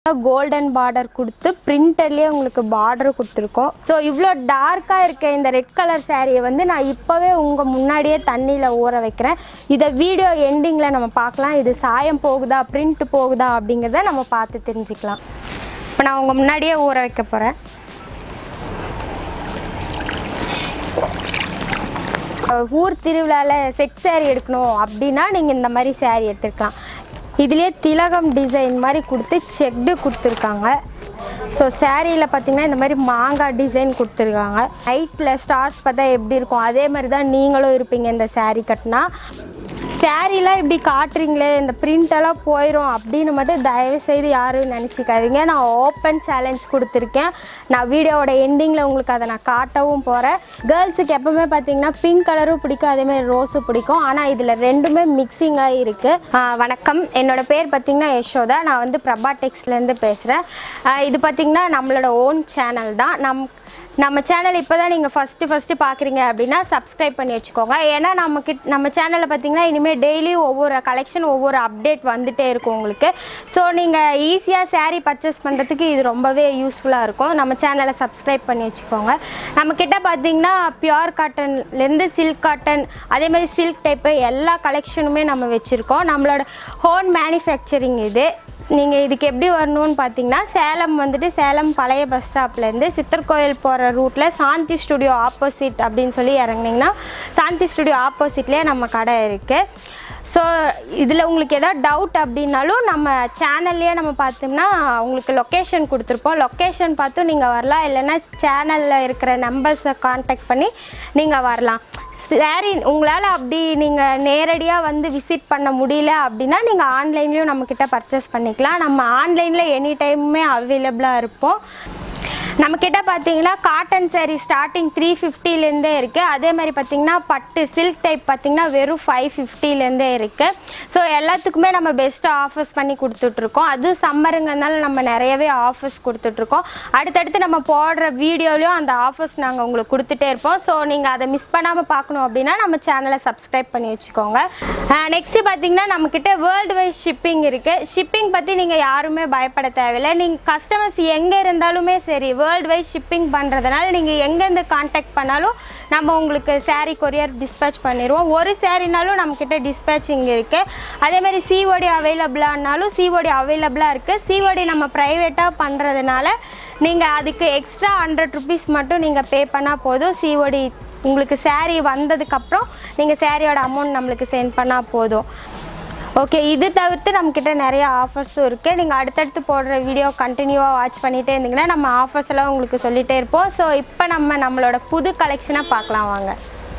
golden border கொடுத்து பிரிண்டர்லேயே உங்களுக்கு border கொடுத்துருக்கோம் ஸோ இவ்வளோ டார்க்காக இருக்க இந்த ரெட் கலர் சாரியை வந்து நான் இப்போவே உங்கள் முன்னாடியே தண்ணியில் ஊற வைக்கிறேன் இதை வீடியோ எண்டிங்கில் நம்ம பார்க்கலாம் இது சாயம் போகுதா பிரிண்ட் போகுதா அப்படிங்கிறத நம்ம பார்த்து தெரிஞ்சுக்கலாம் இப்போ நான் உங்கள் முன்னாடியே ஊற வைக்க போகிறேன் ஊர் திருவிழாவில் செட் saree எடுக்கணும் அப்படின்னா நீங்கள் இந்த மாதிரி saree எடுத்துக்கலாம் இதுலேயே திலகம் டிசைன் மாதிரி கொடுத்து செக்டு கொடுத்துருக்காங்க ஸோ சேரீயில் பார்த்தீங்கன்னா இந்த மாதிரி மாங்காய் டிசைன் கொடுத்துருக்காங்க நைட்டில் ஸ்டார்ஸ் பார்த்தா எப்படி இருக்கும் அதே மாதிரி தான் நீங்களும் இருப்பீங்க இந்த saree கட்டினா சாரீலாம் இப்படி காட்டுறீங்களே இந்த print எல்லாம் போயிடும் அப்படின்னு மட்டும் தயவு செய்து யாரும் நினச்சிக்காதீங்க நான் ஓப்பன் சேலஞ்ச் கொடுத்துருக்கேன் நான் வீடியோவோட எண்டிங்கில் உங்களுக்கு அதை நான் காட்டவும் போகிறேன் கேர்ள்ஸுக்கு எப்பவுமே பார்த்தீங்கன்னா பிங்க் கலரும் பிடிக்கும் அதேமாதிரி ரோஸும் பிடிக்கும் ஆனால் இதில் ரெண்டுமே மிக்சிங்காக இருக்குது வணக்கம் என்னோட பேர் பார்த்தீங்கன்னா யசோதா நான் வந்து பிரபா டெக்ஸ்லேருந்து பேசுகிறேன் இது பார்த்தீங்கன்னா நம்மளோட ஓன் சேனல் தான் நம் நம்ம சேனல் இப்போ தான் நீங்கள் ஃபஸ்ட்டு ஃபஸ்ட்டு பார்க்குறீங்க அப்படின்னா சப்ஸ்கிரைப் பண்ணி வச்சுக்கோங்க ஏன்னா நம்ம கிட் நம்ம சேனலில் பார்த்தீங்கன்னா இனிமேல் டெய்லி ஒவ்வொரு கலெக்ஷன் ஒவ்வொரு அப்டேட் வந்துட்டே இருக்கும் உங்களுக்கு ஸோ நீங்கள் ஈஸியாக saree பர்ச்சேஸ் பண்ணுறதுக்கு இது ரொம்பவே யூஸ்ஃபுல்லாக இருக்கும் நம்ம சேனலை சப்ஸ்கிரைப் பண்ணி வச்சுக்கோங்க நம்மக்கிட்ட பார்த்தீங்கன்னா பியூர் காட்டன்லேருந்து சில்க் காட்டன் அதே மாதிரி சில்க் டைப்பு எல்லா கலெக்ஷனுமே நம்ம வச்சுருக்கோம் நம்மளோட ஹோன் மேனுஃபேக்சரிங் இது நீங்கள் இதுக்கு எப்படி வரணும்னு பார்த்தீங்கன்னா சேலம் வந்துட்டு சேலம் பழைய பஸ் ஸ்டாப்லேருந்து சித்தர் கோயில் போகிற ரூட்டில் சாந்தி ஸ்டுடியோ ஆப்போசிட் அப்படின்னு சொல்லி இறங்குனீங்கன்னா சாந்தி ஸ்டுடியோ ஆப்போசிட்லேயே நம்ம கடை இருக்குது ஸோ இதில் உங்களுக்கு எதாவது டவுட் அப்படின்னாலும் நம்ம சேனல்லையே நம்ம பார்த்தோம்னா உங்களுக்கு லொக்கேஷன் கொடுத்துருப்போம் லொக்கேஷன் பார்த்து நீங்கள் வரலாம் இல்லைன்னா சேனலில் இருக்கிற நம்பர்ஸை காண்டாக்ட் பண்ணி நீங்கள் வரலாம் சரி உங்களால் அப்படி நீங்கள் நேரடியாக வந்து விசிட் பண்ண முடியல அப்படின்னா நீங்கள் ஆன்லைன்லேயும் நம்மக்கிட்ட பர்ச்சேஸ் பண்ணிக்கலாம் நம்ம ஆன்லைனில் எனி டைமுமே அவைலபிளாக இருப்போம் நம்மக்கிட்ட பார்த்தீங்கன்னா காட்டன் saree ஸ்டார்டிங் த்ரீ ஃபிஃப்டிலேருந்தே இருக்குது அதே மாதிரி பார்த்தீங்கன்னா பட்டு சில்க் டைப் பார்த்தீங்கன்னா வெறும் ஃபைவ் ஃபிஃப்டிலேருந்தே இருக்குது ஸோ எல்லாத்துக்குமே நம்ம பெஸ்ட்டாக ஆஃபர்ஸ் பண்ணி கொடுத்துட்ருக்கோம் அது சம்மருங்கிறதுனால நம்ம நிறையவே ஆஃபர்ஸ் கொடுத்துட்ருக்கோம் அடுத்தடுத்து நம்ம போடுற வீடியோலையும் அந்த ஆஃபர்ஸ் நாங்கள் உங்களுக்கு கொடுத்துட்டே இருப்போம் ஸோ நீங்கள் அதை மிஸ் பண்ணாமல் பார்க்கணும் அப்படின்னா நம்ம சேனலை சப்ஸ்கிரைப் பண்ணி வச்சுக்கோங்க நெக்ஸ்ட்டு பார்த்தீங்கன்னா நம்மக்கிட்ட வேர்ல்டு வைஸ் ஷிப்பிங் இருக்குது ஷிப்பிங் பற்றி நீங்கள் யாருமே பயப்பட தேவையில்லை நீங்கள் கஸ்டமர்ஸ் எங்கே இருந்தாலுமே சரி வேர்ல்டு வைஸ் ஷிப்பிங் பண்ணுறதுனால நீங்கள் எங்கேருந்து காண்டாக்ட் பண்ணாலும் நம்ம உங்களுக்கு saree கொரியர் டிஸ்பேச் பண்ணிடுவோம் ஒரு சாரினாலும் நம்மக்கிட்ட டிஸ்பேச்சிங் இருக்குது அதே மாதிரி சிஓடி அவைலபிளானாலும் சிஓடி அவைலபிளாக இருக்குது சிஓடி நம்ம ப்ரைவேட்டாக பண்ணுறதுனால நீங்கள் அதுக்கு எக்ஸ்ட்ரா ஹண்ட்ரட் ருபீஸ் மட்டும் நீங்கள் பே பண்ணால் போதும் சிஓடி உங்களுக்கு saree வந்ததுக்கப்புறம் நீங்கள் சாரியோட அமௌண்ட் நம்மளுக்கு சென்ட் பண்ணால் போதும் ஓகே இது தவிர்த்து நம்மக்கிட்ட நிறைய ஆஃபர்ஸும் இருக்குது நீங்கள் அடுத்தடுத்து போடுற வீடியோ கண்டினியூவாக வாட்ச் பண்ணிகிட்டே இருந்தீங்கன்னா நம்ம ஆஃபர்ஸ் எல்லாம் உங்களுக்கு சொல்லிகிட்டே இருப்போம் ஸோ இப்போ நம்ம நம்மளோட புது கலெக்ஷனை பார்க்கலாம் வாங்க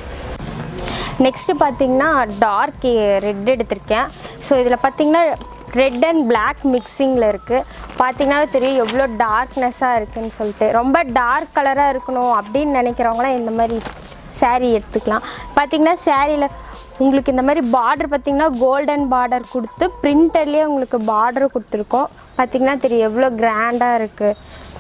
நெக்ஸ்ட்டு பார்த்தீங்கன்னா டார்க் ரெட் எடுத்திருக்கேன் ஸோ இதில் பார்த்தீங்கன்னா ரெட் அண்ட் பிளாக் மிக்சிங்கில் இருக்குது பார்த்தீங்கன்னா தெரியும் எவ்வளோ டார்க்னஸ்ஸாக இருக்குன்னு சொல்லிட்டு ரொம்ப டார்க் கலராக இருக்கணும் அப்படின்னு நினைக்கிறவங்களாம் இந்த மாதிரி saree எடுத்துக்கலாம் பார்த்தீங்கன்னா சாரியில் உங்களுக்கு இந்த மாதிரி பார்டர் பார்த்தீங்கன்னா கோல்டன் பார்டர் கொடுத்து பிரிண்டர்லேயே உங்களுக்கு பார்டர் கொடுத்துருக்கோம் பார்த்தீங்கன்னா தெரியும் எவ்வளோ கிராண்டாக இருக்குது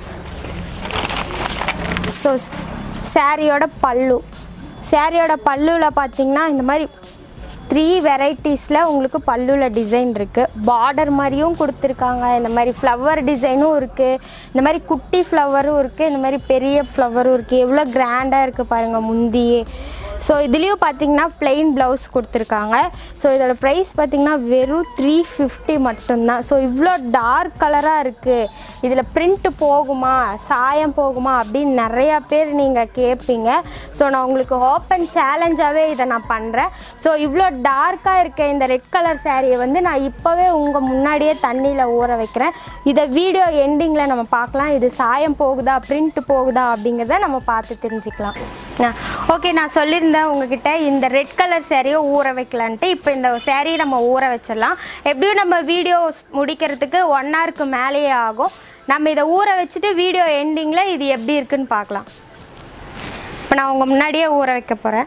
ஸோ சாரியோட பல்லு சாரியோட பல்லுவில் பார்த்தீங்கன்னா இந்த மாதிரி த்ரீ வெரைட்டிஸில் உங்களுக்கு பல்லுவில் டிசைன் இருக்குது பார்டர் மாதிரியும் கொடுத்துருக்காங்க இந்த மாதிரி ஃப்ளவர் டிசைனும் இருக்குது இந்த மாதிரி குட்டி ஃப்ளவரும் இருக்குது இந்த மாதிரி பெரிய ஃப்ளவரும் இருக்குது எவ்வளோ கிராண்டாக இருக்குது பாருங்கள் முந்தியே ஸோ இதுலேயும் பார்த்தீங்கன்னா plain ப்ளவுஸ் கொடுத்துருக்காங்க ஸோ இதோட ப்ரைஸ் பார்த்தீங்கன்னா வெறும் த்ரீ ஃபிஃப்டி மட்டும்தான் ஸோ இவ்வளோ டார்க் கலராக இருக்குது இதில் பிரிண்ட் போகுமா சாயம் போகுமா அப்படின்னு நிறையா பேர் நீங்கள் கேட்பீங்க ஸோ நான் உங்களுக்கு ஓப்பன் சேலஞ்சாகவே இதை நான் பண்ணுறேன் ஸோ இவ்வளோ டார்க்காக இருக்க இந்த ரெட் கலர் சாரியை வந்து நான் இப்போவே உங்கள் முன்னாடியே தண்ணியில் ஊற வைக்கிறேன் இதை வீடியோ எண்டிங்கில் நம்ம பார்க்கலாம் இது சாயம் போகுதா பிரிண்ட் போகுதா அப்படிங்கிறத நம்ம பார்த்து தெரிஞ்சுக்கலாம் ஓகே நான் சொல்லியிருந்தேன் உங்ககிட்ட இந்த ரெட் கலர் சேரீயை ஊற வைக்கலான்ட்டு இப்போ இந்த சேரீயை நம்ம ஊற வச்சிடலாம் எப்படியும் நம்ம வீடியோ முடிக்கிறதுக்கு ஒன் ஹவருக்கு மேலேயே ஆகும் நம்ம இதை ஊற வச்சுட்டு வீடியோ எண்டிங்கில் இது எப்படி இருக்குன்னு பார்க்கலாம் இப்போ நான் உங்கள் முன்னாடியே ஊற வைக்க போகிறேன்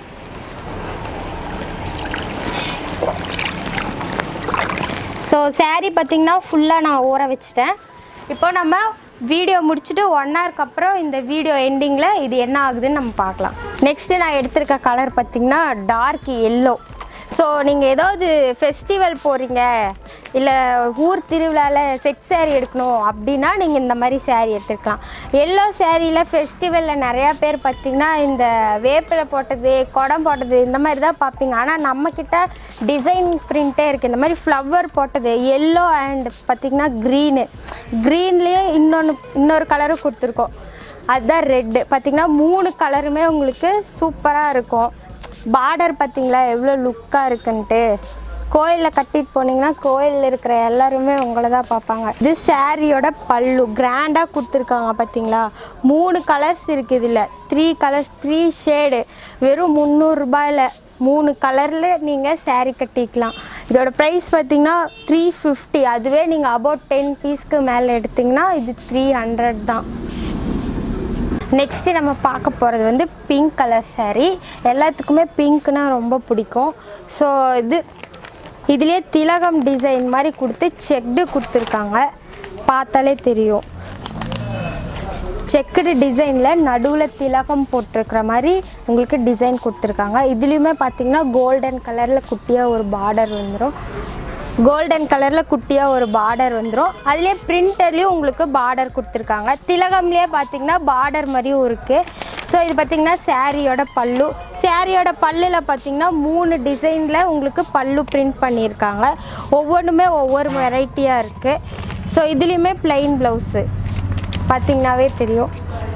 ஸோ saree பார்த்தீங்கன்னா ஃபுல்லாக நான் ஊற வச்சுட்டேன் இப்போ நம்ம வீடியோ முடிச்சுட்டு ஒன் ஹவருக்கு அப்புறம் இந்த வீடியோ எண்டிங்கில் இது என்ன ஆகுதுன்னு நம்ம பார்க்கலாம் நெக்ஸ்ட்டு நான் எடுத்திருக்க கலர் பார்த்தீங்கன்னா டார்க் எல்லோ ஸோ நீங்கள் ஏதாவது ஃபெஸ்டிவல் போகிறீங்க இல்லை ஊர் திருவிழாவில் செட் saree எடுக்கணும் அப்படின்னா நீங்கள் இந்த மாதிரி saree எடுத்துக்கலாம் எல்லோ சேரீயில் ஃபெஸ்டிவலில் நிறையா பேர் பார்த்திங்கன்னா இந்த வேப்பிலை போட்டது குடம் போட்டது இந்த மாதிரி தான் பார்ப்பீங்க ஆனால் நம்மக்கிட்ட டிசைன் பிரிண்ட்டே இருக்குது இந்த மாதிரி ஃப்ளவர் போட்டது எல்லோ அண்ட் பார்த்திங்கன்னா க்ரீனு க்ரீன்லேயே இன்னொன்று இன்னொரு கலரும் கொடுத்துருக்கோம் அதுதான் ரெட்டு பார்த்திங்கன்னா மூணு கலருமே உங்களுக்கு சூப்பராக இருக்கும் பார்டர் பார்த்தீங்களா எவ்வளோ லுக்காக இருக்குன்ட்டு கோயிலில் கட்டிட்டு போனீங்கன்னா கோயிலில் இருக்கிற எல்லாருமே உங்களை தான் பார்ப்பாங்க இது சாரியோட பல்லு கிராண்டாக கொடுத்துருக்காங்க பார்த்தீங்களா மூணு கலர்ஸ் இருக்குது இதில் த்ரீ கலர்ஸ் த்ரீ ஷேடு வெறும் முந்நூறுரூபாயில் மூணு கலரில் நீங்கள் saree கட்டிக்கலாம் இதோட ப்ரைஸ் பார்த்தீங்கன்னா த்ரீ ஃபிஃப்டி அதுவே நீங்கள் அபவுட் டென் பீஸ்க்கு மேலே எடுத்திங்கன்னா இது த்ரீ ஹண்ட்ரட் தான் நெக்ஸ்ட்டு நம்ம பார்க்க போகிறது வந்து பிங்க் கலர் saree எல்லாத்துக்குமே பிங்க்னா ரொம்ப பிடிக்கும் ஸோ இது இதுலேயே திலகம் டிசைன் மாதிரி கொடுத்து செக்டு கொடுத்துருக்காங்க பார்த்தாலே தெரியும் செக்குடு டிசைனில் நடுவில் திலகம் போட்டிருக்கிற மாதிரி உங்களுக்கு டிசைன் கொடுத்துருக்காங்க இதுலேயுமே பார்த்தீங்கன்னா கோல்டன் கலரில் குட்டியாக ஒரு பார்டர் வந்துடும் கோல்டன் கலரில் குட்டியாக ஒரு பார்டர் வந்துடும் அதுலேயே பிரிண்டர்லேயும் உங்களுக்கு பார்டர் கொடுத்துருக்காங்க திலகம்லேயே பார்த்தீங்கன்னா பார்டர் மாதிரியும் இருக்குது ஸோ இது பார்த்தீங்கன்னா சாரியோட பல்லு சாரியோட பல்லில் பார்த்தீங்கன்னா மூணு டிசைனில் உங்களுக்கு பல்லு பிரிண்ட் பண்ணியிருக்காங்க ஒவ்வொன்றுமே ஒவ்வொரு வெரைட்டியாக இருக்குது ஸோ இதுலேயுமே ப்ளைன் ப்ளவுஸு பார்த்தீங்கன்னாவே தெரியும்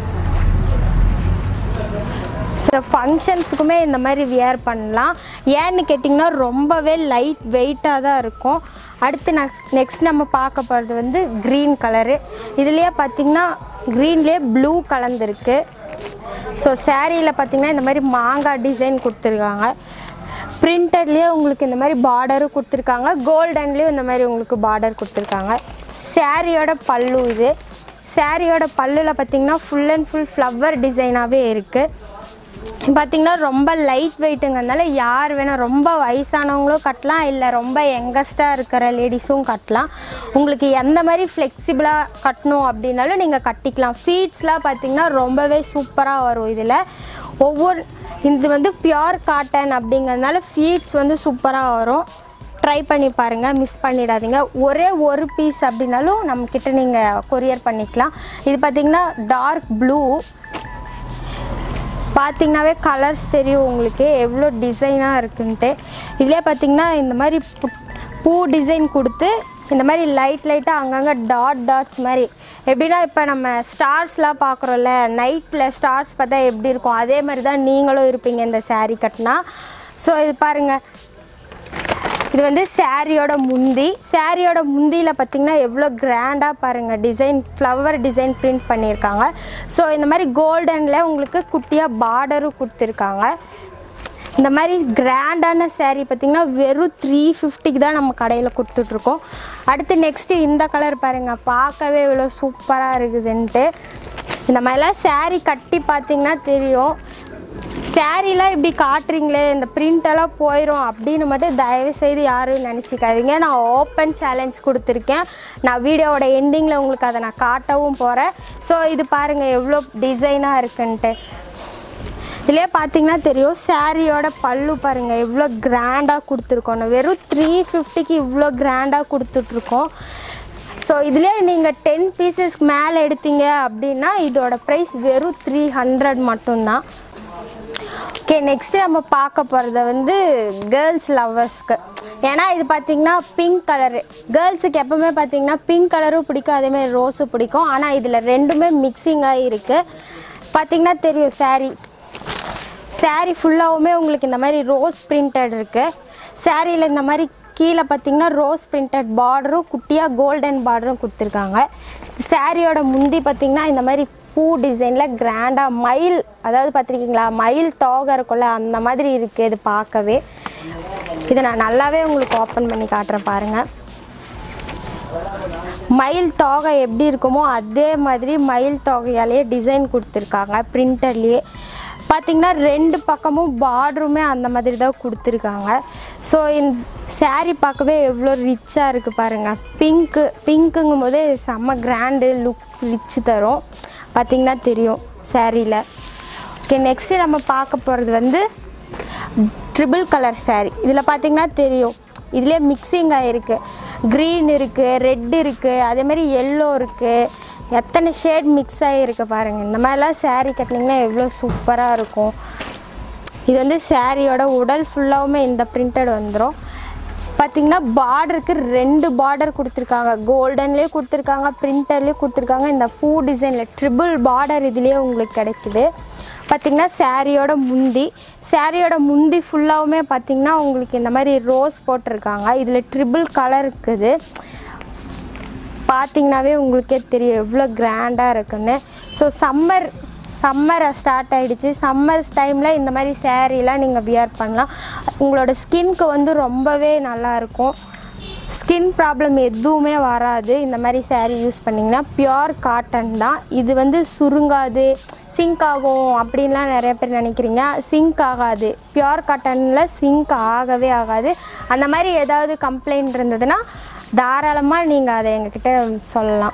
ஸோ ஃபங்க்ஷன்ஸுக்குமே இந்த மாதிரி வியர் பண்ணலாம் ஏன்னு கேட்டிங்கன்னா ரொம்பவே லைட் வெயிட்டாக தான் இருக்கும் அடுத்து நெக்ஸ்ட் நெக்ஸ்ட் நம்ம பார்க்க போகிறது வந்து க்ரீன் கலரு இதுலேயே பார்த்திங்கன்னா க்ரீன்லேயே ப்ளூ கலந்துருக்கு ஸோ சேரீயில் பார்த்திங்கன்னா இந்த மாதிரி மாங்காய் டிசைன் கொடுத்துருக்காங்க பிரிண்டட்லேயே உங்களுக்கு இந்த மாதிரி பார்டரும் கொடுத்துருக்காங்க கோல்டன்லேயும் இந்த மாதிரி உங்களுக்கு பார்டர் கொடுத்துருக்காங்க சாரியோட பல்லு இது சாரியோட பல்லுல பார்த்தீங்கன்னா ஃபுல் அண்ட் ஃபுல் ஃப்ளவர் டிசைனாகவே இருக்குது பார்த்தீங்கன்னா ரொம்ப லைட் வெயிட்டுங்கிறதுனால யார் வேணால் ரொம்ப வயசானவங்களும் கட்டலாம் இல்லை ரொம்ப யங்கஸ்ட்டாக இருக்கிற லேடிஸும் கட்டலாம் உங்களுக்கு எந்த மாதிரி ஃப்ளெக்சிபிளாக கட்டணும் அப்படின்னாலும் நீங்கள் கட்டிக்கலாம் ஃபீட்ஸ்லாம் பார்த்தீங்கன்னா ரொம்பவே சூப்பராக வரும் இதில் ஒவ்வொரு இது வந்து பியோர் காட்டன் அப்படிங்கிறதுனால ஃபீட்ஸ் வந்து சூப்பராக வரும் ட்ரை பண்ணி பாருங்கள் மிஸ் பண்ணிடாதீங்க ஒரே ஒரு பீஸ் அப்படின்னாலும் நம்மக்கிட்ட நீங்கள் கொரியர் பண்ணிக்கலாம் இது பார்த்திங்கன்னா டார்க் ப்ளூ பார்த்தீங்கன்னாவே கலர்ஸ் தெரியும் உங்களுக்கு எவ்வளோ டிசைனாக இருக்குன்ட்டு இதிலே பார்த்தீங்கன்னா இந்த மாதிரி பு- பூ டிசைன் கொடுத்து இந்த மாதிரி லைட் லைட்டாக அங்கங்கே டாட் டாட்ஸ் மாதிரி எப்படின்னா இப்போ நம்ம ஸ்டார்ஸ்லாம் பார்க்குறோம்ல நைட்டில் ஸ்டார்ஸ் பார்த்தா எப்படி இருக்கும் அதே மாதிரி தான் நீங்களும் இருப்பீங்க இந்த saree கட்டினா ஸோ இது பாருங்கள் இது வந்து சாரியோட முந்தி சாரியோட முந்தியில் பார்த்தீங்கன்னா எவ்வளோ கிராண்டாக பாருங்கள் டிசைன் ஃப்ளவர் டிசைன் பிரிண்ட் பண்ணியிருக்காங்க ஸோ இந்த மாதிரி கோல்டனில் உங்களுக்கு குட்டியாக பார்டரும் கொடுத்துருக்காங்க இந்த மாதிரி கிராண்டான saree பார்த்தீங்கன்னா வெறும் த்ரீ ஃபிஃப்டிக்கு தான் நம்ம கடையில் கொடுத்துட்ருக்கோம் அடுத்து நெக்ஸ்ட்டு இந்த கலர் பாருங்கள் பார்க்கவே இவ்வளோ சூப்பராக இருக்குதுன்ட்டு இந்த மாதிரிலாம் saree கட்டி பார்த்தீங்கன்னா தெரியும் சாரீலாம் இப்படி காட்டுறீங்களே இந்த பிரிண்டெல்லாம் போயிடும் அப்படின்னு மட்டும் தயவு செய்து யாரும் நினச்சிக்காதீங்க நான் ஓப்பன் சேலஞ்ச் கொடுத்துருக்கேன் நான் வீடியோவோட எண்டிங்கில் உங்களுக்கு அதை நான் காட்டவும் போகிறேன் ஸோ இது பாருங்கள் எவ்வளோ டிசைனாக இருக்குன்ட்டு இதுலேயே பார்த்தீங்கன்னா தெரியும் சாரியோட பல்லு பாருங்கள் எவ்வளோ கிராண்டாக கொடுத்துருக்கோம் வெறும் த்ரீ ஃபிஃப்டிக்கு இவ்வளோ கிராண்டாக கொடுத்துட்ருக்கோம் ஸோ இதிலே நீங்கள் டென் பீசஸ்க்கு மேலே எடுத்தீங்க அப்படின்னா இதோட ப்ரைஸ் வெறும் த்ரீ ஹண்ட்ரட் மட்டும்தான் ஓகே நெக்ஸ்ட்டு நம்ம பார்க்க போகிறத வந்து கேர்ள்ஸ் லவ்வர்ஸ்க்கு ஏன்னா இது பார்த்தீங்கன்னா பிங்க் கலரு கேர்ள்ஸுக்கு எப்போவுமே பார்த்தீங்கன்னா பிங்க் கலரும் பிடிக்கும் அதேமாதிரி ரோஸும் பிடிக்கும் ஆனால் இதில் ரெண்டுமே மிக்சிங்காக இருக்குது பார்த்தீங்கன்னா தெரியும் saree saree ஃபுல்லாகவுமே உங்களுக்கு இந்த மாதிரி ரோஸ் பிரிண்டட் இருக்குது சாரியில் இந்த மாதிரி கீழே பார்த்தீங்கன்னா ரோஸ் பிரிண்டட் பார்டரும் குட்டியாக கோல்டன் பார்டரும் கொடுத்துருக்காங்க சாரியோட முந்தி பார்த்தீங்கன்னா இந்த மாதிரி பூ டிசைனில் கிராண்டாக மயில் அதாவது பார்த்துருக்கீங்களா மயில் தோகை இருக்கும்ல அந்த மாதிரி இருக்குது இது பார்க்கவே இதை நான் நல்லாவே உங்களுக்கு ஓப்பன் பண்ணி காட்டுறேன் பாருங்கள் மயில் தோகை எப்படி இருக்குமோ அதே மாதிரி மயில் தோகையாலேயே டிசைன் கொடுத்துருக்காங்க பிரிண்டர்லேயே பார்த்தீங்கன்னா ரெண்டு பக்கமும் பார்டருமே அந்த மாதிரி தான் கொடுத்துருக்காங்க ஸோ இந்த saree பார்க்கவே எவ்வளோ ரிச்சாக இருக்குது பாருங்கள் பிங்க்கு பிங்க்குங்கும் போதே செம்ம கிராண்டு லுக் ரிச் தரும் பார்த்தீங்கன்னா தெரியும் சாரியில் ஓகே நெக்ஸ்ட்டு நம்ம பார்க்க போகிறது வந்து ட்ரிபிள் கலர் saree இதில் பார்த்தீங்கன்னா தெரியும் இதுலேயே மிக்சிங் ஆகிருக்கு க்ரீன் இருக்குது ரெட் இருக்குது அதே மாதிரி எல்லோ இருக்குது எத்தனை ஷேட் மிக்ஸ் ஆகிருக்கு பாருங்கள் இந்த மாதிரிலாம் saree கட்டினீங்கன்னா எவ்வளோ சூப்பராக இருக்கும் இது வந்து சாரியோட உடல் ஃபுல்லாகவுமே இந்த பிரிண்டட் வந்துடும் பார்த்தீங்கன்னா பார்டருக்கு ரெண்டு பார்டர் கொடுத்துருக்காங்க கோல்டன்லேயே கொடுத்துருக்காங்க பிரிண்டர்லேயே கொடுத்துருக்காங்க இந்த பூ டிசைனில் ட்ரிபிள் பார்டர் இதுலேயே உங்களுக்கு கிடைக்குது பார்த்தீங்கன்னா சாரியோட முந்தி சாரியோட முந்தி ஃபுல்லாகவுமே பார்த்தீங்கன்னா உங்களுக்கு இந்த மாதிரி ரோஸ் போட்டிருக்காங்க இதில் ட்ரிபிள் கலர் இருக்குது பார்த்தீங்கன்னாவே உங்களுக்கே தெரியும் எவ்வளோ கிராண்டாக இருக்குன்னு ஸோ சம்மர் சம்மர் ஸ்டார்ட் ஆகிடுச்சு சம்மர்ஸ் டைமில் இந்த மாதிரி சேரீலாம் நீங்கள் வியர் பண்ணலாம் உங்களோட ஸ்கின்க்கு வந்து ரொம்பவே நல்லாயிருக்கும் ஸ்கின் ப்ராப்ளம் எதுவுமே வராது இந்த மாதிரி saree யூஸ் பண்ணிங்கன்னா பியோர் காட்டன் தான் இது வந்து சுருங்காது சிங்க் ஆகும் அப்படின்லாம் நிறைய பேர் நினைக்கிறீங்க சிங்க் ஆகாது பியோர் காட்டனில் சிங்க் ஆகவே ஆகாது அந்த மாதிரி ஏதாவது கம்ப்ளைண்ட் இருந்ததுன்னா தாராளமாக நீங்கள் அதை எங்ககிட்ட சொல்லலாம்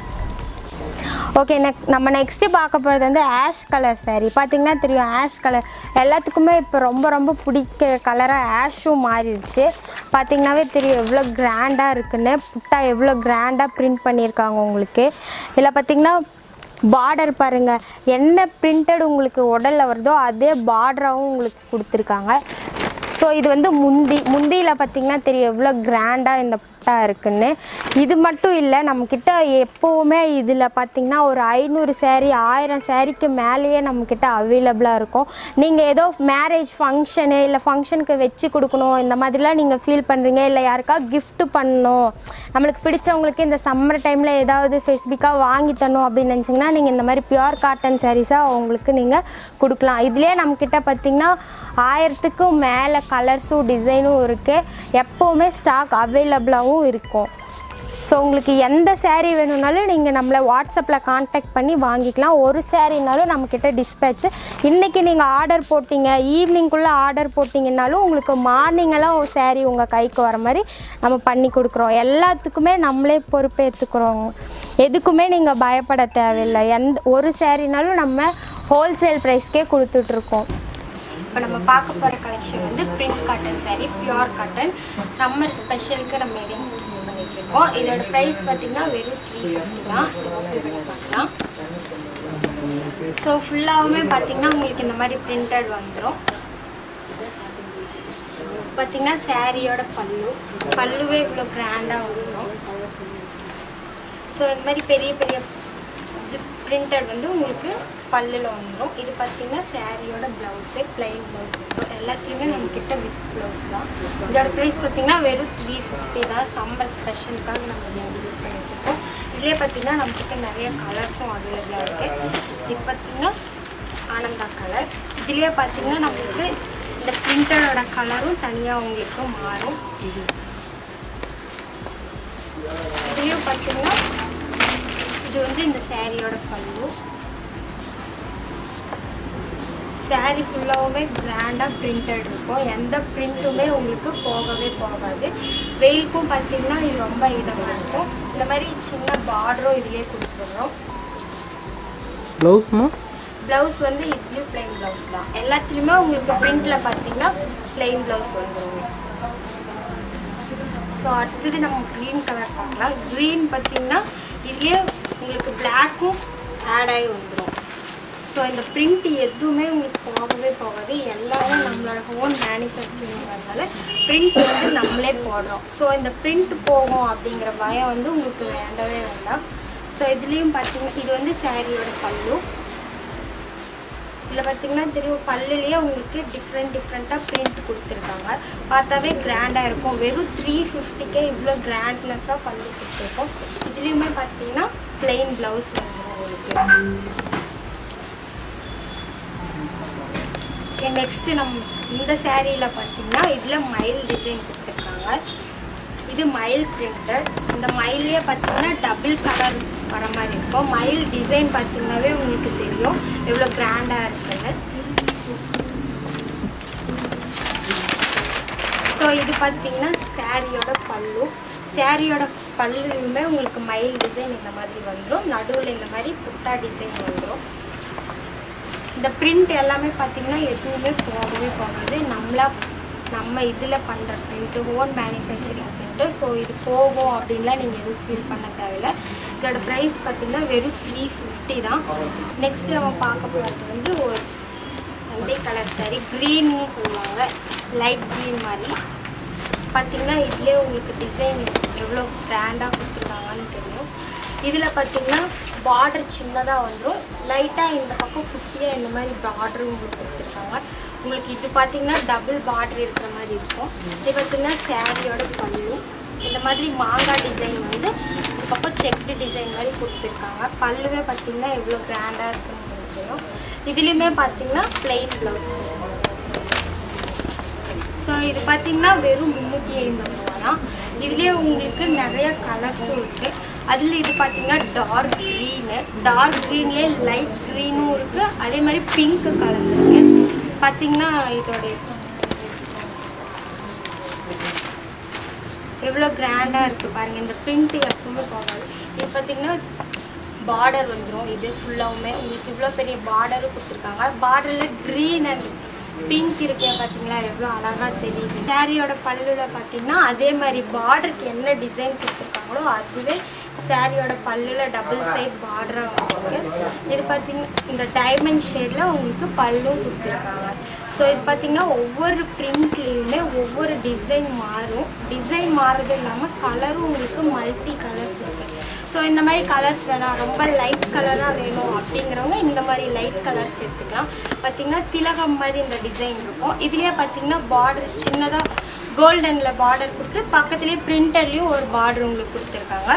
ஓகே நெக் நம்ம நெக்ஸ்ட்டு பார்க்க போகிறது வந்து ஆஷ் கலர் saree பார்த்தீங்கன்னா தெரியும் ஆஷ் கலர் எல்லாத்துக்குமே இப்போ ரொம்ப ரொம்ப பிடிக்க கலராக ஆஷும் மாறிடுச்சு பார்த்தீங்கன்னாவே தெரியும் எவ்வளோ கிராண்டாக இருக்குன்னு புட்டா எவ்வளோ கிராண்டாக பிரிண்ட் பண்ணியிருக்காங்க உங்களுக்கு இதில் பார்த்தீங்கன்னா பார்டர் பாருங்கள் என்ன பிரிண்டட் உங்களுக்கு உடலில் வருதோ அதே பார்டராகவும் உங்களுக்கு கொடுத்துருக்காங்க ஸோ இது வந்து முந்தி முந்தியில் பார்த்தீங்கன்னா தெரியும் எவ்வளோ கிராண்டாக இந்த புட்டா இருக்குன்னு இது மட்டும் இல்லை நம்மக்கிட்ட எப்போவுமே இதில் பார்த்தீங்கன்னா ஒரு ஐநூறு சேரீ ஆயிரம் சேரீக்கு மேலேயே நம்மக்கிட்ட அவைலபிளாக இருக்கும் நீங்கள் ஏதோ மேரேஜ் ஃபங்க்ஷனு இல்லை ஃபங்க்ஷனுக்கு வச்சு கொடுக்கணும் இந்த மாதிரிலாம் நீங்கள் ஃபீல் பண்ணுறீங்க இல்லை யாருக்கா gift பண்ணணும் நம்மளுக்கு பிடிச்சவங்களுக்கு இந்த சம்மர் டைமில் ஏதாவது ஸ்பெசிஃபிக்காக வாங்கி தரணும் அப்படின்னு நினச்சிங்கன்னா நீங்கள் இந்த மாதிரி பியூர் காட்டன் சாரீஸாக அவங்களுக்கு நீங்கள் கொடுக்கலாம் இதுலேயே நம்மக்கிட்ட பார்த்தீங்கன்னா ஆயிரத்துக்கும் மேலே கலர்ஸும் டிசைனும் இருக்குது எப்போவுமே ஸ்டாக் அவைலபிளாகவும் இருக்கும் ஸோ உங்களுக்கு எந்த saree வேணும்னாலும் நீங்கள் நம்மளை வாட்ஸ்அப்பில் காண்டாக்ட் பண்ணி வாங்கிக்கலாம் ஒரு சாரீனாலும் நம்மக்கிட்ட டிஸ்பேட்ச் இன்றைக்கி நீங்கள் ஆர்டர் போட்டிங்க ஈவினிங்குள்ளே ஆர்டர் போட்டிங்கனாலும் உங்களுக்கு மார்னிங்கெல்லாம் ஒரு saree உங்கள் கைக்கு வர மாதிரி நம்ம பண்ணி கொடுக்குறோம் எல்லாத்துக்குமே நம்மளே பொறுப்பேற்றுக்குறோம் எதுக்குமே நீங்கள் பயப்பட தேவையில்லை எந்த ஒரு சாரீனாலும் நம்ம ஹோல்சேல் ப்ரைஸ்க்கே கொடுத்துட்ருக்கோம் இப்போ நம்ம பார்க்க போகிற கலெக்ஷன் வந்து print cotton saree pure cotton summer ஸ்பெஷலுக்கு நம்ம இதையும் யூஸ் பண்ணிட்டு இருக்கோம் இதோட ப்ரைஸ் பார்த்தீங்கன்னா வெறும் த்ரீ ஃபிஃப்டி தான் ஓப்பன் பண்ணி பார்க்கலாம் ஸோ ஃபுல்லாகவுமே பார்த்தீங்கன்னா உங்களுக்கு இந்த மாதிரி பிரிண்டட் வந்துடும் பார்த்தீங்கன்னா சாரியோட பல்லு பல்லுவே இவ்வளோ கிராண்டாக வந்துடும் ஸோ இந்த மாதிரி பெரிய பெரிய இது பிரிண்டட் வந்து உங்களுக்கு பல்லில் வந்துடும் இது பார்த்தீங்கன்னா சாரியோட ப்ளவுஸு பிளைன் ப்ளவுஸ் வந்துடும் எல்லாத்துலேயுமே நம்மக்கிட்ட வித் ப்ளவுஸ் தான் இதோட ப்ரைஸ் பார்த்தீங்கன்னா வெறும் த்ரீ ஃபிஃப்டி தான் சம்மர் ஸ்பெஷலுக்காக நம்ம இதை வந்து யூஸ் பண்ணி வச்சுருக்கோம் இதுலேயே பார்த்தீங்கன்னா நம்மக்கிட்ட நிறைய கலர்ஸும் அவைலபிளாக இருக்குது இது பார்த்தீங்கன்னா ஆனந்தா கலர் இதுலேயே பார்த்தீங்கன்னா நம்மளுக்கு இந்த பிரிண்டடோட கலரும் தனியாக உங்களுக்கு மாறும் இதுலேயும் பார்த்தீங்கன்னா இது வந்து இந்த சாரியோட பல்லு சாரி ஃபுல்லாகவுமே கிராண்டாக பிரிண்டட் இருக்கும் எந்த பிரிண்ட்டுமே உங்களுக்கு போகவே போகாது வெயிலுக்கும் பார்த்தீங்கன்னா இது ரொம்ப இதமாக இருக்கும் இந்த மாதிரி சின்ன பார்டரும் இதுலேயே கொடுத்துருவோம் ப்ளவுஸ்மா ப்ளவுஸ் வந்து இதுலேயும் plain ப்ளவுஸ் தான் எல்லாத்துலேயுமே உங்களுக்கு பிரிண்டில் பார்த்தீங்கன்னா plain ப்ளவுஸ் வந்துடும் ஸோ அடுத்தது நம்ம க்ரீன் கலர் பார்க்கலாம் க்ரீன் பார்த்தீங்கன்னா இதுலேயே உங்களுக்கு பிளாக்கும் ஆட் ஆகி வந்துடும் ஸோ இந்த பிரிண்ட் எதுவுமே உங்களுக்கு போகவே போகாது எல்லாமே நம்மளோட ஓன் மேனுஃபேக்சரிங்கிறதுனால பிரிண்ட் வந்து நம்மளே போடுறோம் ஸோ இந்த பிரிண்ட் போகும் அப்படிங்கிற பயம் வந்து உங்களுக்கு வேண்டவே வேண்டாம் ஸோ இதுலேயும் பார்த்தீங்கன்னா இது வந்து சாரியோட பல்லு இதில் பார்த்தீங்கன்னா தெரியும் பல்லுலேயே உங்களுக்கு டிஃப்ரெண்ட் டிஃப்ரெண்ட்டாக பிரிண்ட் கொடுத்துருக்காங்க பார்த்தாவே கிராண்டாக இருக்கும் வெறும் த்ரீ ஃபிஃப்டிக்கே இவ்வளோ கிராண்ட்னஸாக பல்லு கொடுத்துருக்கோம் இதுலேயுமே பார்த்தீங்கன்னா plain ப்ளவுஸ் வந்துடும் உங்களுக்கு ஓகே நெக்ஸ்ட்டு நம்ம இந்த சேரீயில் பார்த்தீங்கன்னா இதில் மயில் டிசைன் கொடுத்துருக்காங்க இது மயில் பிரிண்டட் இந்த மயிலே பார்த்தீங்கன்னா டபுள் கலர் வர மாதிரி இருக்கும் மயில் டிசைன் பார்த்தீங்கன்னாவே உங்களுக்கு தெரியும் எவ்வளோ கிராண்டாக இருக்குன்னு ஸோ இது பார்த்தீங்கன்னா சாரியோட பல்லு சாரியோட பல்லுலையுமே உங்களுக்கு மயில் டிசைன் இந்த மாதிரி வந்துடும் நடுவில் இந்த மாதிரி புட்டா டிசைன் வந்துடும் இந்த பிரிண்ட் எல்லாமே பார்த்தீங்கன்னா எதுவுமே போகவே போகாது நம்மளா நம்ம இதில் பண்ணுற print own manufacturing print so இது போகும் அப்படின்லாம் நீங்கள் எதுவும் ஃபீல் பண்ண தேவையில்ல இதோட ப்ரைஸ் பார்த்தீங்கன்னா வெறும் த்ரீ ஃபிஃப்டி தான் நெக்ஸ்ட் நம்ம பார்க்க போகிறது வந்து ஒரு வெந்தய கலர் saree க்ரீன்னு சொல்லுவாங்க லைட் க்ரீன் மாதிரி பார்த்தீங்கன்னா இதுலேயே உங்களுக்கு டிசைன் எவ்வளோ கிராண்டாக கொடுத்துருக்காங்கன்னு தெரியும் இதில் பார்த்தீங்கன்னா பார்டர் சின்னதாக வந்துடும் லைட்டாக இந்த பக்கம் குட்டியாக இந்த மாதிரி பார்டர் உங்களுக்கு கொடுத்துருக்காங்க உங்களுக்கு இது பார்த்தீங்கன்னா டபுள் பார்டர் இருக்கிற மாதிரி இருக்கும் இது பார்த்தீங்கன்னா சாரியோட பல்லு இந்த மாதிரி மாங்காய் டிசைன் வந்து இந்த பக்கம் செக்டு டிசைன் மாதிரி கொடுத்துருக்காங்க பல்லுவே பார்த்தீங்கன்னா எவ்வளோ கிராண்டாக இருக்குன்னு உங்களுக்கு தெரியும் இதுலேயுமே பார்த்தீங்கன்னா plain ப்ளவுஸ் ஸோ இது பார்த்தீங்கன்னா வெறும் முந்நூற்றி ஐம்பது ரூபா தான் இதுலேயே உங்களுக்கு நிறைய கலர்ஸும் இருக்குது அதில் இது பார்த்தீங்கன்னா டார்க் க்ரீனு டார்க் க்ரீன்லேயே லைட் க்ரீனும் இருக்குது அதே மாதிரி பிங்க் கலந்துருக்கு பார்த்தீங்கன்னா இதோட எவ்வளோ கிராண்டாக இருக்குது பாருங்கள் இந்த பிரிண்ட் எப்பவுமே போகாது இது பார்த்தீங்கன்னா பார்டர் வந்துடும் இது ஃபுல்லாகவுமே உங்களுக்கு இவ்வளோ பெரிய பார்டரும் கொடுத்துருக்காங்க பார்டரில் க்ரீன் அண்ட் பிங்க் இருக்கே பார்த்தீங்களா எவ்வளோ அழகாக தெரியுது சாரியோட பல்லுல பார்த்தீங்கன்னா அதே மாதிரி பார்டருக்கு என்ன டிசைன் கொடுத்துருக்காங்களோ அதுவே சாரியோட பல்லுல டபுள் சைட் பார்டராக வந்துருக்கு இது பார்த்தீங்கன்னா இந்த டைமண்ட் ஷேடில் உங்களுக்கு பல்லும் கொடுத்துருக்காங்க ஸோ இது பார்த்தீங்கன்னா ஒவ்வொரு பிரிண்ட்லேயுமே ஒவ்வொரு டிசைன் மாறும் டிசைன் மாறுறது இல்லாமல் கலரும் உங்களுக்கு மல்டி கலர்ஸ் இருக்குது ஸோ இந்த மாதிரி கலர்ஸ் வேணாம் ரொம்ப லைட் கலராக வேணும் அப்படிங்கிறவங்க இந்த மாதிரி லைட் கலர்ஸ் எடுத்துக்கலாம் பார்த்தீங்கன்னா திலகம் மாதிரி இந்த டிசைன் இருக்கும் இதுலேயே பார்த்தீங்கன்னா பார்டர் சின்னதாக கோல்டனில் பார்டர் கொடுத்து பக்கத்துலேயே பிரிண்டர்லேயும் ஒரு பார்டர் உங்களுக்கு கொடுத்துருக்காங்க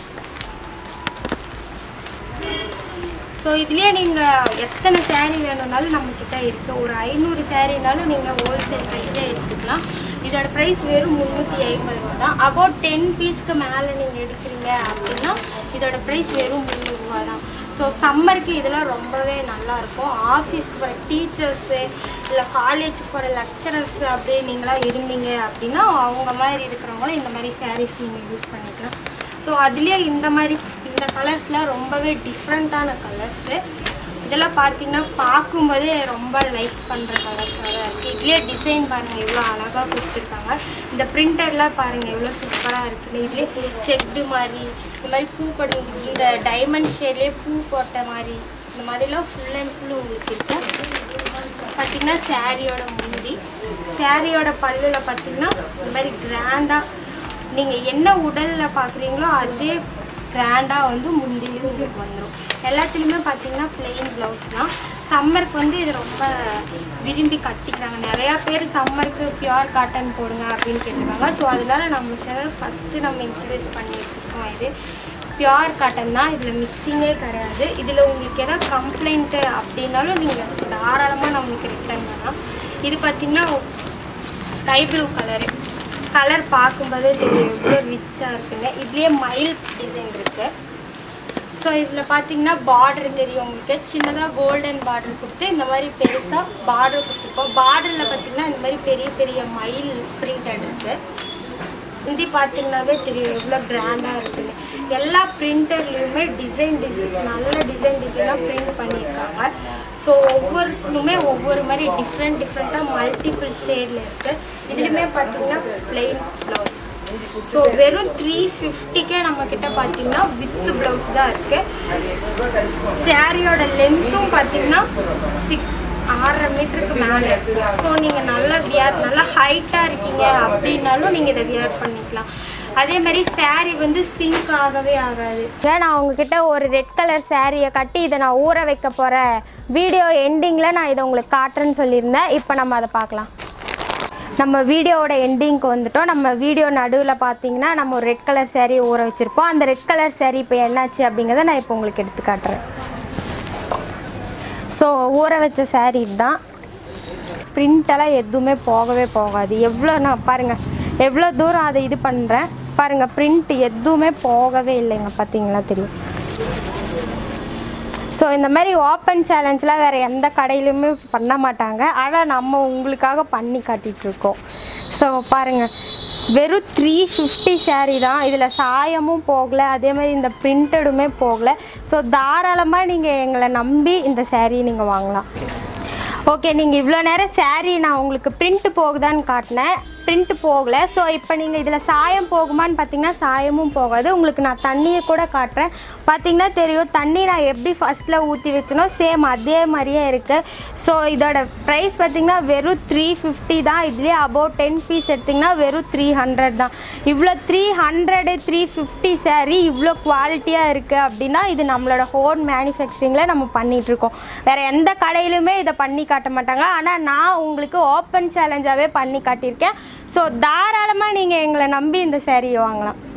ஸோ இதுலேயே நீங்கள் எத்தனை saree வேணும்னாலும் நம்மக்கிட்ட இருக்குது ஒரு ஐநூறு சாரீனாலும் நீங்கள் ஹோல்சேல் ப்ரைஸே எடுத்துக்கலாம் இதோட ப்ரைஸ் வெறும் முந்நூற்றி ஐம்பது ரூபா தான் அபவுட் டென் பீஸ்க்கு மேலே நீங்கள் எடுக்கிறீங்க அப்படின்னா இதோட ப்ரைஸ் வெறும் முந்நூறுரூவா தான் ஸோ சம்மருக்கு இதெல்லாம் ரொம்பவே நல்லாயிருக்கும் ஆஃபீஸ்க்கு போகிற டீச்சர்ஸு இல்லை காலேஜுக்கு போகிற லெக்சரர்ஸ் அப்படியே நீங்களாம் இருந்தீங்க அப்படின்னா அவங்க மாதிரி இருக்கிறவங்களும் இந்த மாதிரி சாரீஸ் நீங்கள் யூஸ் பண்ணிக்கலாம் ஸோ அதுலேயே இந்த மாதிரி இந்த கலர்ஸ்லாம் ரொம்பவே டிஃப்ரெண்ட்டான கலர்ஸு இதெல்லாம் பார்த்தீங்கன்னா பார்க்கும்போதே ரொம்ப லைக் பண்ணுற கலர்ஸாக தான் இருக்குது இதுலேயே டிசைன் பாருங்கள் எவ்வளோ அழகாக கொடுத்துருக்காங்க இந்த பிரிண்டர்லாம் பாருங்கள் எவ்வளோ சூப்பராக இருக்குது இதுலேயே செக்டு மாதிரி இந்த மாதிரி பூ படு இந்த டைமண்ட் ஷேட்லேயே பூ போட்ட மாதிரி இந்த மாதிரிலாம் ஃபுல் அண்ட் ஃபுல் உங்களுக்கு இருக்கும் பார்த்தீங்கன்னா சாரியோட முந்தி சாரியோட பல்லுல பார்த்தீங்கன்னா இந்த மாதிரி கிராண்டாக நீங்கள் என்ன உடலில் பார்க்குறீங்களோ அதே கிராண்டாக வந்து முந்தியும் உங்களுக்கு வந்துடும் எல்லாத்துலேயுமே பார்த்தீங்கன்னா plain ப்ளவுஸ் தான் சம்மருக்கு வந்து இது ரொம்ப விரும்பி கட்டிக்கிறாங்க நிறையா பேர் சம்மருக்கு பியூர் காட்டன் போடுங்க அப்படின்னு கேட்டிருக்காங்க ஸோ அதனால நம்ம சேனல் ஃபஸ்ட்டு நம்ம இன்ட்ரடியூஸ் பண்ணி வச்சுருக்கோம் இது பியூர் காட்டன் தான் இதில் மிக்சிங்கே கிடையாது இதில் உங்களுக்கு ஏதாவது கம்ப்ளைண்ட்டு அப்படின்னாலும் நீங்கள் தாராளமாக நம்மளுக்கு ரிட்டர்ன் பண்ணலாம் இது பார்த்திங்கன்னா ஸ்கை ப்ளூ கலரு கலர் பார்க்கும்போதே தெரியும் எவ்வளோ ரிச்சாக இருக்குங்க இதுலேயே மயில் டிசைன் இருக்குது ஸோ இதில் பார்த்தீங்கன்னா பார்டர் தெரியும் உங்களுக்கு சின்னதாக கோல்டன் பார்டர் கொடுத்து இந்த மாதிரி பெருசாக பார்டர் கொடுத்துருப்போம் பார்டரில் பார்த்தீங்கன்னா இந்த மாதிரி பெரிய பெரிய மயில் பிரிண்டட் இருக்குது இது பார்த்தீங்கன்னாவே தெரியும் எவ்வளோ கிராண்டாக இருக்குன்னு எல்லா பிரிண்டர்லேயுமே டிசைன் டிசைன் நல்ல டிசைன் டிசைனாக பிரிண்ட் பண்ணியிருக்காங்க ஸோ ஒவ்வொருத்தருமே ஒவ்வொரு மாதிரி டிஃப்ரெண்ட் டிஃப்ரெண்ட்டாக மல்டிபிள் ஷேடில் இருக்குது இதுலேயுமே பார்த்தீங்கன்னா plain ப்ளவுஸ் ஸோ வெறும் த்ரீ ஃபிஃப்டிக்கே நம்மக்கிட்ட பார்த்தீங்கன்னா வித் ப்ளவுஸ் தான் இருக்குது சாரியோட லென்த்தும் பார்த்தீங்கன்னா சிக்ஸ் ஆறரை மீட்டருக்கு மேலே இருக்குது ஸோ நீங்கள் நல்லா வியர் நல்லா ஹைட்டாக இருக்கீங்க அப்படின்னாலும் நீங்கள் இதை வியர் பண்ணிக்கலாம் அதே மாதிரி saree வந்து சிங்க் ஆகவே ஆகாது நான் உங்ககிட்ட ஒரு ரெட் கலர் சாரியை கட்டி இதை நான் ஊற வைக்க போகிறேன் வீடியோ எண்டிங்கில் நான் இதை உங்களுக்கு காட்டுறேன்னு சொல்லியிருந்தேன் இப்போ நம்ம அதை பார்க்கலாம் நம்ம வீடியோவோட எண்டிங்க்கு வந்துட்டோம் நம்ம வீடியோ நடுவில் பார்த்தீங்கன்னா நம்ம ஒரு ரெட் கலர் saree ஊற வச்சுருப்போம் அந்த ரெட் கலர் saree இப்போ என்னாச்சு அப்படிங்கிறத நான் இப்போ உங்களுக்கு எடுத்து காட்டுறேன் ஸோ ஊற வச்ச saree தான் பிரிண்டெல்லாம் எதுவுமே போகவே போகாது எவ்வளோ நான் பாருங்கள் எவ்வளோ தூரம் அதை இது பண்ணுறேன் பாருங்கள் பிரிண்ட் எதுவுமே போகவே இல்லைங்க பார்த்தீங்களா தெரியும் ஸோ இந்த மாதிரி ஓப்பன் சேலஞ்செலாம் வேறு எந்த கடையிலுமே பண்ண மாட்டாங்க ஆனால் நம்ம உங்களுக்காக பண்ணி காட்டிகிட்டு இருக்கோம் ஸோ பாருங்கள் வெறும் த்ரீ ஃபிஃப்டி saree தான் இதில் சாயமும் போகலை அதே மாதிரி இந்த பிரிண்டடுமே போகலை ஸோ தாராளமாக நீங்கள் எங்களை நம்பி இந்த saree நீங்கள் வாங்கலாம் ஓகே நீங்கள் இவ்வளோ நேரம் saree நான் உங்களுக்கு பிரிண்ட் போகுதான்னு காட்டினேன் பிரிண்ட் போகல ஸோ இப்போ நீங்கள் இதில் சாயம் போகுமான்னு பார்த்தீங்கன்னா சாயமும் போகாது உங்களுக்கு நான் தண்ணியை கூட காட்டுறேன் பார்த்தீங்கன்னா தெரியும் தண்ணி நான் எப்படி ஃபஸ்ட்டில் ஊற்றி வச்சனோ சேம் அதே மாதிரியே இருக்குது ஸோ இதோட ப்ரைஸ் பார்த்தீங்கன்னா வெறும் த்ரீ ஃபிஃப்டி தான் இதுலேயே அபவுட் டென் பீஸ் எடுத்திங்கன்னா வெறும் த்ரீ ஹண்ட்ரட் தான் இவ்வளோ three hundred three fifty saree இவ்வளோ குவாலிட்டியாக இருக்குது அப்படின்னா இது நம்மளோட ஹோன் மேனுஃபேக்சரிங்கில் நம்ம பண்ணிகிட்ருக்கோம் வேறு எந்த கடையிலுமே இதை பண்ணி காட்ட மாட்டாங்க ஆனால் நான் உங்களுக்கு ஓப்பன் சேலஞ்சாகவே பண்ணி காட்டியிருக்கேன் ஸோ தாராளமாக நீங்கள் எங்களை நம்பி இந்த சேரீயை வாங்கலாம்